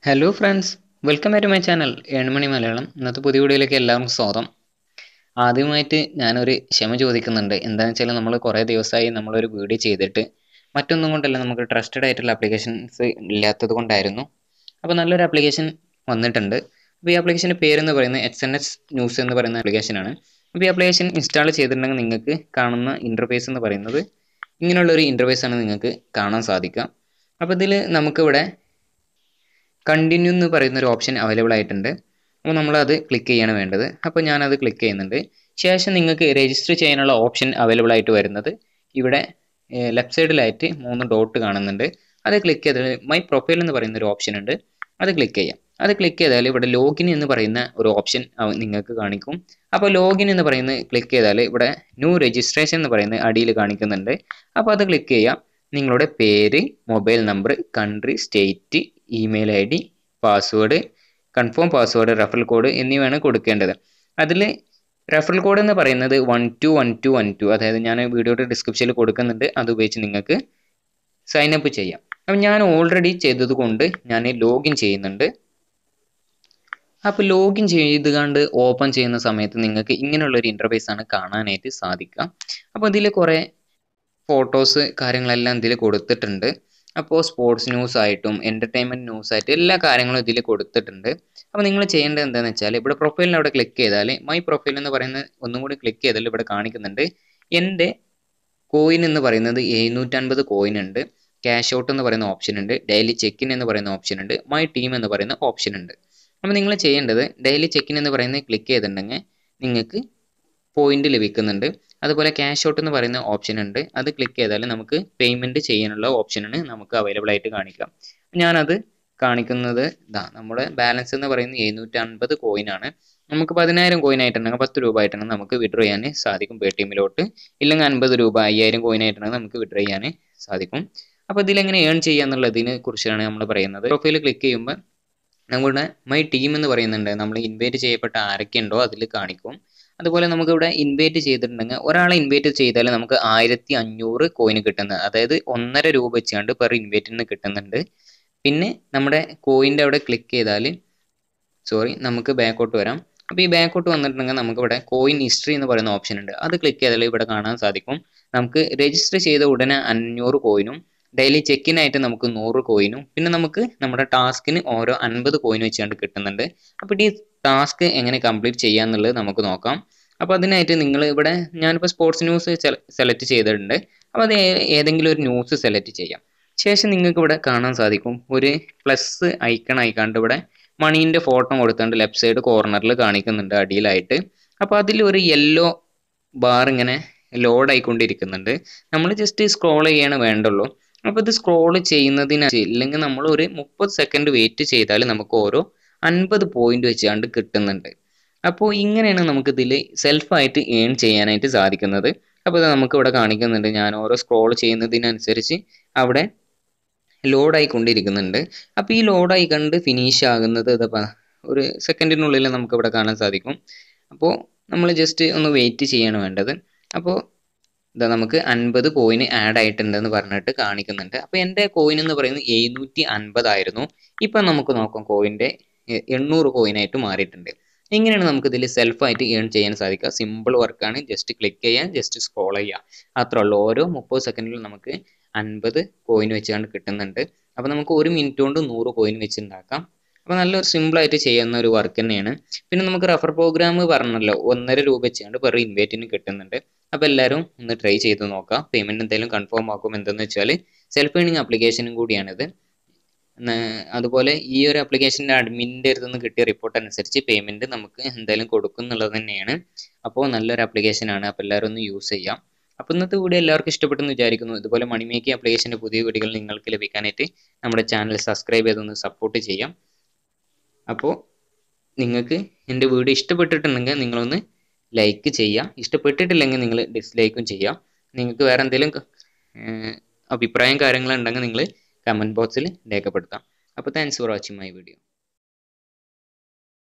hello friends welcome back to my channel earn money Malayalam ഇന്നത്തെ പുതിയ വീഡിയോയിലേക്ക് എല്ലാവർക്കും സ്വാഗതം ആദ്യമായിട്ട് ഞാനൊരു ക്ഷമ ചോദിക്കുന്നുണ്ട് എന്താണെന്ന് വെച്ചാൽ നമ്മൾ കുറേ ദിവസമായി നമ്മളൊരു വീഡിയോ ചെയ്തിട്ട് മറ്റൊന്നും കൊണ്ടല്ല നമുക്ക് ട്രസ്റ്റഡ് ആയിട്ടുള്ള ആപ്ലിക്കേഷൻസ് ഇല്ലാത്തത് കൊണ്ടായിരുന്നു അപ്പോൾ നല്ലൊരു ആപ്ലിക്കേഷൻ വന്നിട്ടുണ്ട് അപ്പോൾ ഈ ആപ്ലിക്കേഷൻ്റെ പേരെന്ന് പറയുന്നത് എച്ച് എൻ എസ് ന്യൂസ് എന്ന് പറയുന്ന ആപ്ലിക്കേഷനാണ് അപ്പോൾ ഈ ആപ്ലിക്കേഷൻ ഇൻസ്റ്റാൾ ചെയ്തിട്ടുണ്ടെങ്കിൽ നിങ്ങൾക്ക് കാണുന്ന ഇൻ്റർഫേസ് എന്ന് പറയുന്നത് ഇങ്ങനെയുള്ളൊരു ഇൻ്റർഫേസാണ് നിങ്ങൾക്ക് കാണാൻ സാധിക്കുക അപ്പോൾ ഇതിൽ നമുക്കിവിടെ കണ്ടിന്യൂ എന്ന് പറയുന്ന ഒരു ഓപ്ഷൻ അവൈലബിൾ ആയിട്ടുണ്ട് അപ്പോൾ നമ്മളത് ക്ലിക്ക് ചെയ്യാണ് വേണ്ടത് അപ്പോൾ ഞാനത് ക്ലിക്ക് ചെയ്യുന്നുണ്ട് ശേഷം നിങ്ങൾക്ക് രജിസ്റ്റർ ചെയ്യാനുള്ള ഓപ്ഷൻ അവൈലബിൾ ആയിട്ട് വരുന്നത് ഇവിടെ ലെഫ്റ്റ് സൈഡിലായിട്ട് മൂന്ന് ഡോട്ട് കാണുന്നുണ്ട് അത് ക്ലിക്ക് ചെയ്താൽ മൈ പ്രൊഫൈൽ എന്ന് പറയുന്ന ഒരു ഓപ്ഷൻ ഉണ്ട് അത് ക്ലിക്ക് ചെയ്യാം അത് ക്ലിക്ക് ചെയ്താൽ ഇവിടെ ലോഗിൻ എന്ന് പറയുന്ന ഒരു ഓപ്ഷൻ നിങ്ങൾക്ക് കാണിക്കും അപ്പോൾ ലോഗിൻ എന്ന് പറയുന്നത് ക്ലിക്ക് ചെയ്താൽ ഇവിടെ ന്യൂ രജിസ്ട്രേഷൻ എന്ന് പറയുന്ന അടിയിൽ കാണിക്കുന്നുണ്ട് അപ്പോൾ അത് ക്ലിക്ക് ചെയ്യാം നിങ്ങളുടെ പേര് mobile number country state email I D password confirm password referral code എന്നിവയാണ് കൊടുക്കേണ്ടത് അതിൽ റെഫറൽ കോഡ് എന്ന് പറയുന്നത് one two one two one two അതായത് ഞാൻ വീഡിയോയുടെ ഡിസ്ക്രിപ്ഷനിൽ കൊടുക്കുന്നുണ്ട് അത് ഉപയോഗിച്ച് നിങ്ങൾക്ക് സൈൻ അപ്പ് ചെയ്യാം അപ്പം ഞാൻ ഓൾറെഡി ചെയ്തത് കൊണ്ട് ഞാൻ ലോഗിൻ ചെയ്യുന്നുണ്ട് അപ്പോൾ ലോഗിൻ ചെയ്ത് കണ്ട് ഓപ്പൺ ചെയ്യുന്ന സമയത്ത് നിങ്ങൾക്ക് ഇങ്ങനെയുള്ളൊരു ഇൻ്റർഫേസ് ആണ് കാണാനായിട്ട് സാധിക്കുക അപ്പോൾ ഇതിൽ കുറേ ഫോട്ടോസ് കാര്യങ്ങളെല്ലാം ഇതിൽ കൊടുത്തിട്ടുണ്ട് അപ്പോൾ സ്പോർട്സ് ന്യൂസ് ആയിട്ടും എൻ്റർടൈൻമെൻറ്റ് ന്യൂസ് ആയിട്ടും എല്ലാ കാര്യങ്ങളും ഇതിൽ കൊടുത്തിട്ടുണ്ട് അപ്പോൾ നിങ്ങൾ ചെയ്യേണ്ടത് എന്താണെന്ന് വെച്ചാൽ ഇവിടെ പ്രൊഫൈലിൽ അവിടെ ക്ലിക്ക് ചെയ്താൽ മൈ പ്രൊഫൈൽ എന്ന് പറയുന്നത് ഒന്നും കൂടി ക്ലിക്ക് ചെയ്താൽ ഇവിടെ കാണിക്കുന്നുണ്ട് എൻ്റെ കോയിൻ എന്ന് പറയുന്നത് എഴുന്നൂറ്റൻപത് കോയിൻ ഉണ്ട് ക്യാഷ് ഔട്ട് എന്ന് പറയുന്ന ഓപ്ഷൻ ഉണ്ട് ഡെയിലി ചെക്കിൻ എന്ന് പറയുന്ന ഓപ്ഷൻ ഉണ്ട് മൈ ടീം എന്ന് പറയുന്ന ഓപ്ഷൻ ഉണ്ട് അപ്പോൾ നിങ്ങൾ ചെയ്യേണ്ടത് ഡെയിലി ചെക്കിൻ എന്ന് പറയുന്നത് ക്ലിക്ക് ചെയ്തിട്ടുണ്ടെങ്കിൽ നിങ്ങൾക്ക് പോയിന്റ് ലഭിക്കുന്നുണ്ട് അതുപോലെ ക്യാഷ് ഔട്ട് എന്ന് പറയുന്ന ഓപ്ഷൻ ഉണ്ട് അത് ക്ലിക്ക് ചെയ്താൽ നമുക്ക് പേയ്മെൻറ്റ് ചെയ്യാനുള്ള ഓപ്ഷനാണ് നമുക്ക് അവൈലബിൾ ആയിട്ട് കാണിക്കാം ഞാനത് കാണിക്കുന്നത് ഇതാ നമ്മുടെ ബാലൻസ് എന്ന് പറയുന്നത് എഴുന്നൂറ്റി അൻപത് കോയിനാണ് നമുക്ക് പതിനായിരം കോയിൻ ആയിട്ടുണ്ടെങ്കിൽ പത്ത് രൂപ ആയിട്ടുണ്ടെങ്കിൽ നമുക്ക് വിഡ്രോ ചെയ്യാൻ സാധിക്കും പേ ടി എമ്മിലോട്ട് ഇല്ലെങ്കിൽ അൻപത് രൂപ അയ്യായിരം കോയിൻ ആയിട്ടുണ്ടെങ്കിൽ നമുക്ക് വിഡ്രോ ചെയ്യാൻ സാധിക്കും അപ്പോൾ ഇതിലെങ്ങനെ ഏൺ ചെയ്യുക എന്നുള്ളതിനെ കുറിച്ചാണ് നമ്മൾ പറയുന്നത് പ്രൊഫൈൽ ക്ലിക്ക് ചെയ്യുമ്പോൾ നമ്മുടെ മൈ ടീം എന്ന് പറയുന്നുണ്ട് നമ്മൾ ഇൻവൈറ്റ് ചെയ്യപ്പെട്ട ആരൊക്കെ ഉണ്ടോ അതിൽ കാണിക്കും അതുപോലെ നമുക്ക് ഇവിടെ ഇൻവൈറ്റ് ചെയ്തിട്ടുണ്ടെങ്കിൽ ഒരാളെ ഇൻവൈറ്റ് ചെയ്താൽ നമുക്ക് ആയിരത്തി അഞ്ഞൂറ് കോയിൻ കിട്ടുന്നത് അതായത് ഒന്നര രൂപ വെച്ചാണ്ട് പെർ ഇൻവൈറ്റിന് കിട്ടുന്നുണ്ട് പിന്നെ നമ്മുടെ കോയിൻ്റെ അവിടെ ക്ലിക്ക് ചെയ്താൽ സോറി നമുക്ക് ബാക്കോട്ട് വരാം അപ്പോൾ ഈ ബാക്കോട്ട് വന്നിട്ടുണ്ടെങ്കിൽ നമുക്ക് ഇവിടെ കോയിൻ ഹിസ്റ്ററി എന്ന് പറയുന്ന ഓപ്ഷൻ ഉണ്ട് അത് ക്ലിക്ക് ചെയ്താൽ ഇവിടെ കാണാൻ സാധിക്കും നമുക്ക് രജിസ്റ്റർ ചെയ്ത ഉടനെ അഞ്ഞൂറ് കോയിനും ഡെയിലി ചെക്കിനായിട്ട് നമുക്ക് നൂറ് കോയിനും പിന്നെ നമുക്ക് നമ്മുടെ ടാസ്കിന് ഓരോ അൻപത് കോയിൻ വെച്ചുകൊണ്ട് കിട്ടുന്നുണ്ട് അപ്പോൾ ഈ ടാസ്ക് എങ്ങനെ കംപ്ലീറ്റ് ചെയ്യാന്നുള്ളത് നമുക്ക് നോക്കാം അപ്പോൾ അതിനായിട്ട് നിങ്ങൾ ഇവിടെ ഞാനിപ്പോൾ സ്പോർട്സ് ന്യൂസ് സെലക്ട് ചെയ്തിട്ടുണ്ട് അപ്പോൾ അത് ഏതെങ്കിലും ഒരു ന്യൂസ് സെലക്ട് ചെയ്യാം ശേഷം നിങ്ങൾക്ക് ഇവിടെ കാണാൻ സാധിക്കും ഒരു പ്ലസ് ഐക്കൺ ആയിക്കാണ്ട് ഇവിടെ മണീൻ്റെ ഫോട്ടോ കൊടുത്തുകൊണ്ട് ലെഫ്റ്റ് സൈഡ് കോർണറിൽ കാണിക്കുന്നുണ്ട് അടിയിലായിട്ട് അപ്പോൾ അതിൽ ഒരു യെല്ലോ ബാർ ഇങ്ങനെ ലോഡ് ആയിക്കൊണ്ടിരിക്കുന്നുണ്ട് നമ്മൾ ജസ്റ്റ് സ്ക്രോൾ ചെയ്യാണ് വേണ്ടുള്ളൂ അപ്പോൾ ഇത് സ്ക്രോൾ ചെയ്യുന്നതിന് ഇല്ലെങ്കിൽ നമ്മൾ ഒരു മുപ്പത് സെക്കൻഡ് വെയിറ്റ് ചെയ്താൽ നമുക്ക് ഓരോ അൻപത് പോയിന്റ് വെച്ചാണ്ട് കിട്ടുന്നുണ്ട് അപ്പോൾ ഇങ്ങനെയാണ് നമുക്ക് ഇതിൽ സെൽഫായിട്ട് ഏൺ ചെയ്യാനായിട്ട് സാധിക്കുന്നത് അപ്പോൾ ഇത് നമുക്ക് ഇവിടെ കാണിക്കുന്നുണ്ട് ഞാൻ ഓരോ സ്ക്രോൾ ചെയ്യുന്നതിനനുസരിച്ച് അവിടെ ലോഡായിക്കൊണ്ടിരിക്കുന്നുണ്ട് അപ്പോൾ ഈ ലോഡായി കണ്ട് ഫിനിഷ് ആകുന്നത് ഇതപ്പോൾ ഒരു സെക്കൻഡിനുള്ളിൽ നമുക്ക് ഇവിടെ കാണാൻ സാധിക്കും അപ്പോൾ നമ്മൾ ജസ്റ്റ് ഒന്ന് വെയിറ്റ് ചെയ്യാണ് വേണ്ടത് അപ്പോൾ ഇതാ നമുക്ക് അൻപത് കോയിന് ആഡ് ആയിട്ടുണ്ടെന്ന് പറഞ്ഞിട്ട് കാണിക്കുന്നുണ്ട് അപ്പോൾ എൻ്റെ കോയിൻ എന്ന് പറയുന്നത് എഴുന്നൂറ്റി അൻപതായിരുന്നു ഇപ്പം നമുക്ക് നോക്കാം കോയിൻ്റെ എണ്ണൂറ് കോയിനായിട്ട് മാറിയിട്ടുണ്ട് എങ്ങനെയാണ് നമുക്ക് ഇതിൽ സെൽഫായിട്ട് ഏൺ ചെയ്യാൻ സാധിക്കുക സിമ്പിൾ വർക്കാണ് ജസ്റ്റ് ക്ലിക്ക് ചെയ്യാൻ ജസ്റ്റ് സ്ക്രോൾ ചെയ്യുക അത്രേ ഉള്ളൂ ഓരോ മുപ്പത് സെക്കൻഡിൽ നമുക്ക് അൻപത് കോയിൻ വെച്ചുകൊണ്ട് കിട്ടുന്നുണ്ട് അപ്പോൾ നമുക്ക് ഒരു മിനിറ്റ് കൊണ്ട് നൂറ് കോയിൻ വെച്ച് ഉണ്ടാക്കാം അപ്പോൾ നല്ലൊരു സിമ്പിളായിട്ട് ചെയ്യുന്ന ഒരു വർക്ക് തന്നെയാണ് പിന്നെ നമുക്ക് റെഫർ പ്രോഗ്രാം പറഞ്ഞല്ലോ ഒന്നര രൂപ വെച്ചുകൊണ്ട് പെർ ഇൻവേറ്റിന് കിട്ടുന്നുണ്ട് അപ്പോൾ എല്ലാവരും ഒന്ന് ട്രൈ ചെയ്ത് നോക്കാം പേയ്മെൻറ്റ് എന്തെങ്കിലും കൺഫേം ആക്കും എന്തെന്ന് വെച്ചാൽ സെൽഫ് ഏണിംഗ് ആപ്ലിക്കേഷനും കൂടിയാണിത് അതുപോലെ ഈ ഒരു ആപ്ലിക്കേഷൻ്റെ അഡ്മിൻ്റെ അടുത്ത് നിന്ന് കിട്ടിയ റിപ്പോർട്ട് അനുസരിച്ച് പേയ്മെൻറ്റ് നമുക്ക് എന്തായാലും കൊടുക്കും എന്നുള്ളത് തന്നെയാണ് അപ്പോൾ നല്ലൊരു ആപ്ലിക്കേഷനാണ് അപ്പോൾ എല്ലാവരും ഒന്ന് യൂസ് ചെയ്യാം അപ്പോൾ ഇന്നത്തെ വീഡിയോ എല്ലാവർക്കും ഇഷ്ടപ്പെട്ടെന്ന് വിചാരിക്കുന്നു ഇതുപോലെ മണി മേക്കിംഗ് ആപ്ലിക്കേഷൻ്റെ പുതിയ വീഡിയോകൾ നിങ്ങൾക്ക് ലഭിക്കാനായിട്ട് നമ്മുടെ ചാനൽ സബ്സ്ക്രൈബ് ചെയ്തൊന്ന് സപ്പോർട്ട് ചെയ്യാം അപ്പോൾ നിങ്ങൾക്ക് എൻ്റെ വീഡിയോ ഇഷ്ടപ്പെട്ടിട്ടുണ്ടെങ്കിൽ നിങ്ങളൊന്ന് ലൈക്ക് ചെയ്യുക ഇഷ്ടപ്പെട്ടിട്ടില്ലെങ്കിൽ നിങ്ങൾ ഡിസ്ലൈക്കും ചെയ്യുക നിങ്ങൾക്ക് വേറെ എന്തെങ്കിലും അഭിപ്രായം കാര്യങ്ങളുണ്ടെങ്കിൽ നിങ്ങൾ കമൻറ്റ് ബോക്സിൽ രേഖപ്പെടുത്താം അപ്പോൾ thanks for watching my video